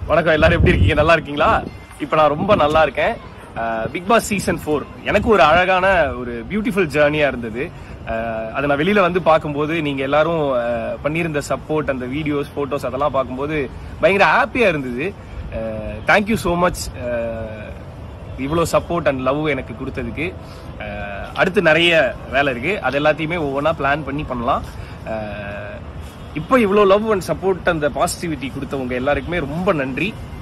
வணக்கம் எல்லாரும் எப்படி இருக்கீங்க நல்லா இருக்கீங்களா இப்போ நான் ரொம்ப நல்லா இருக்கேன் பிக் பாஸ் சீசன் ஃபோர் எனக்கு ஒரு அழகான ஒரு பியூட்டிஃபுல் ஜேர்னியா இருந்தது அஹ், அதை நான் வெளியில வந்து பார்க்கும்போது நீங்க எல்லாரும் அஹ், பண்ணியிருந்த சப்போர்ட் அந்த வீடியோஸ் போட்டோஸ் அதெல்லாம் பார்க்கும்போது பயங்கர ஹாப்பியா இருந்தது தேங்க்யூ ஸோ மச் இவ்வளோ சப்போர்ட் அண்ட் லவ் எனக்கு கொடுத்ததுக்கு அஹ், அடுத்து நிறைய வேலை இருக்கு அது எல்லாத்தையுமே ஒவ்வொன்றா பிளான் பண்ணி பண்ணலாம் அஹ், இப்போ இவ்வளோ லவ் அண்ட் சப்போர்ட் அந்த பாசிட்டிவிட்டி கொடுத்தவங்க எல்லாருக்குமே ரொம்ப நன்றி